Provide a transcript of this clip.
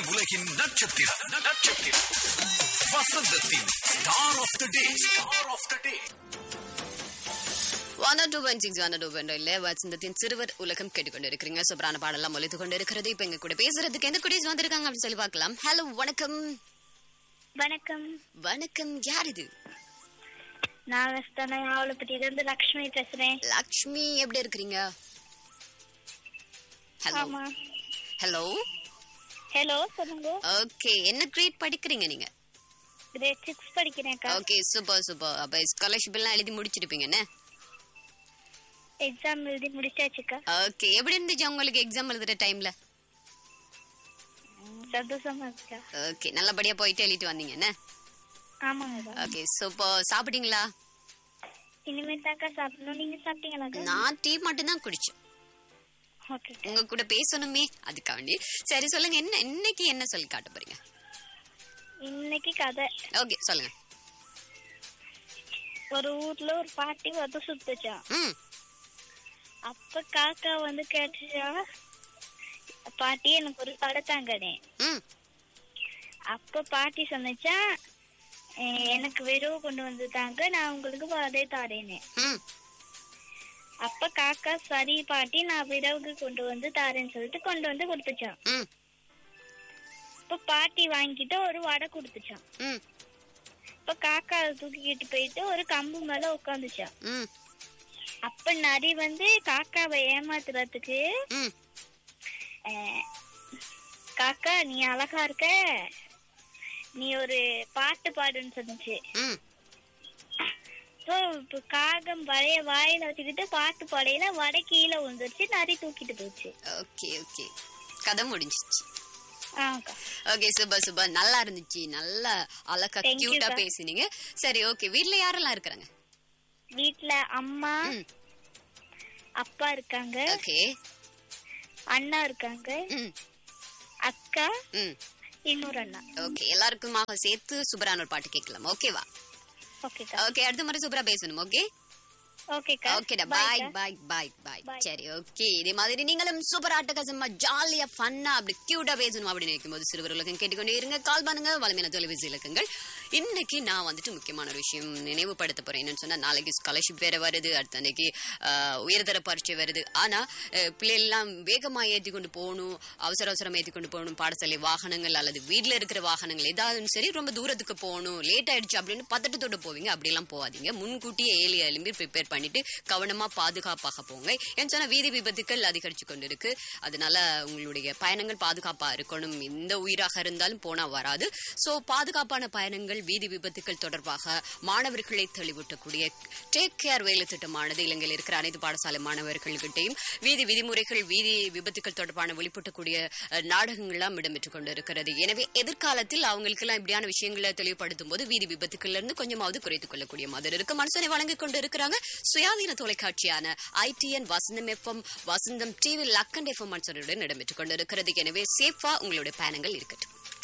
உலகின் நட்சத்திரம் நட்சத்திரம் வசந்தத்தின் star of the day star of the day one two point six one two point இல்ல வசந்தத்தின் சிறுவர் உலகம் கேட்டுக்கொண்டிருக்கிறீங்க சூப்பரான பாடலாம் ஒழித்து கொண்டிருக்கிறது இப்ப எங்க கூட பேசுறதுக்கு எந்த குடீஸ் வந்திருக்காங்க அப்படின்னு சொல்லி பார்க்கலாம் ஹலோ வணக்கம் வணக்கம் வணக்கம் யார் இது நான் வெஸ்டர்ன் ஆவலப்பட்டியில இருந்து லக்ஷ்மி பேசுறேன் லக்ஷ்மி எப்படி இருக்கிறீங்க ஹலோ ஆமா ஹலோ ஹலோ சொல்லுங்க ஓகே என்ன கிரேட் படிக்கிறீங்க நீங்க கிரேட் சிக்ஸ் படிக்கிறேன்க்கா ஓகே சூப்பர் சூப்பர் அப்ப ஸ்காலர்ஷிப் எல்லாம் எழுதி முடிச்சிருப்பீங்க என்ன எக்ஸாம் எழுதி முடிச்சாச்சுக்கா ஓகே எப்படி இருந்துச்சு உங்களுக்கு எக்ஸாம் எழுதுற டைம்ல ம், சந்தோஷமா இருக்கா ஓகே நல்லபடியா போயிட்டு எழுதிட்டு வந்தீங்க என்ன ஆமாங்கக்கா ஓகே சூப்பர் சாப்பிட்டீங்களா இனிமேல் தாக்கா சாப்பிடணும் நீங்க சாப்பிட்டீங்களாக்கா நான் டீ மட்டும் தான் குடிச்சேன் ஓகே உங்க கூட பேசணுமே அதுக்காண்டி சரி சொல்லுங்க என்ன இன்னைக்கு என்ன சொல்லி காட்ட போறீங்க இன்னைக்கு கதை ஓகே சொல்லுங்க ஒரு ஊர்ல ஒரு பாட்டி வந்து சுத்துச்சான் ம் அப்ப காக்கா வந்து கேட்டுச்சா பாட்டி எனக்கு ஒரு கடை தாங்கனே ம் அப்ப பாட்டி சொன்னச்சா "அஹ், எனக்கு வெறுவு கொண்டு வந்து தாங்க நான் உங்களுக்கு அதே தாரேனே ம் அப்ப காக்கா சரி பாட்டி நான் விரவுக்கு கொண்டு வந்து தாரேன்னு சொல்லிட்டு கொண்டு வந்து கொடுத்துச்சான் ம் இப்ப பாட்டி வாங்கிட்டு ஒரு வடை கொடுத்துச்சான் ம் இப்ப காக்கா அதை தூக்கிக்கிட்டு போயிட்டு ஒரு கம்பு மேல உட்காந்துச்சான் ம் அப்ப நரி வந்து காக்காவை ஏமாத்துறதுக்கு ம் அஹ், காக்கா நீ அழகா இருக்க நீ ஒரு பாட்டு பாடுன்னு சொன்னுச்சு ம் ஸோ இப்போ காகம் வடைய வாயில வச்சுக்கிட்டு பாட்டு பாடையில வடை கீழே விழுந்துருச்சு நரி தூக்கிட்டு போச்சு ஓகே ஓகே கதை முடிஞ்சிச்சு ஆமாக்கா ஓகே சூப்பர் சூப்பர் நல்லா இருந்துச்சு நல்லா அழகா Thank you, கியூட்டா sir. பேசினீங்க சரி ஓகே வீட்ல யாரெல்லாம் இருக்கிறாங்க வீட்ல அம்மா ம் அப்பா இருக்காங்க ஓகே அண்ணா இருக்காங்க ம் அக்கா ம் இன்னொரு அண்ணா ஓகே எல்லாருக்குமாக சேர்த்து சூப்பரான ஒரு பாட்டு கேட்கலாம் ஓகேவா ஓகேக்கா ஓகே அடுத்த முறை சூப்பரா பேசணும் ஓகே ஓகேக்கா ஓகேடா Bye பாய் அக்கா. பாய் பாய் பாய் Bye. சரி ஓகே இதே மாதிரி நீங்களும் சூப்பர் ஆட்டகாசமா ஜாலியா ஃபன்னா அப்படி கியூட்டா பேசணும் அப்படின்னு நினைக்கும் போது சிறுவர் உலகம் கேட்டுக்கொண்டே இருங்க கால் பண்ணுங்க வளமையான தொலைபேசி இலக்கங்கள் இன்னைக்கு நான் வந்துட்டு முக்கியமான ஒரு விஷயம் நினைவுபடுத்த போறேன் என்னன்னு சொன்னா நாளைக்கு ஸ்காலர்ஷிப் வேற வருது அடுத்த அன்னைக்கு ஆஹ், உயர்தர பரீட்சை வருது ஆனா அஹ், பிள்ளைகள்லாம் வேகமா ஏத்தி கொண்டு போகணும் அவசர அவசரம் ஏத்தி கொண்டு போகணும் பாடசாலை வாகனங்கள் அல்லது வீட்ல இருக்கிற வாகனங்கள் ஏதாவது சரி ரொம்ப தூரத்துக்கு போகணும் லேட் ஆயிடுச்சு அப்படின்னு பதட்டத்தோட போவீங்க அப்படிலாம் போகாதீங்க முன்கூட்டியே ஏழு எழும்பி ப்ரிப்பேர் பண்ணிட்டு கவனமா பாதுகாப்பாக போங்க ஏன்னு சொன்னா வீதி விபத்துக்கள் அதிகரிச்சு கொண்டு இருக்கு அதனால உங்களுடைய பயணங்கள் பாதுகாப்பா இருக்கணும் எந்த உயிராக இருந்தாலும் போனா வராது சோ பாதுகாப்பான பயணங்கள் வீதி விபத்துக்கள் தொடர்பாக மாணவர்களை தெளிவூட்டக்கூடிய டேக் கேர் வேலை திட்டமானது இலங்கையில் இருக்கிற அனைத்து பாடசாலை மாணவர்கள்கிட்டையும் வீதி விதிமுறைகள் வீதி விபத்துக்கள் தொடர்பான வெளிப்படுத்தக்கூடிய அஹ், நாடகங்கள்லாம் இடம்பெற்றுக் கொண்டிருக்கிறது எனவே எதிர்காலத்தில் அவங்களுக்கெல்லாம் இப்படியான விஷயங்களை தெளிவுபடுத்தும் போது வீதி விபத்துக்கள்ல இருந்து கொஞ்சமாவது குறைத்துக் கொள்ளக்கூடிய மாதிரி இருக்கு மனுஷனை வழங்கிக் கொண்டு இருக்கிறாங்க சுயாதீன தொலைக்காட்சியான ITN Vasantham FM Vasantham TV லக்கண்ட் எஃப்எம் மனுஷனுடன் இடம்பெற்றுக் கொண்டிருக்கிறது எனவே சேஃபா உங்களுடைய பயணங்கள் இருக்கட்டும்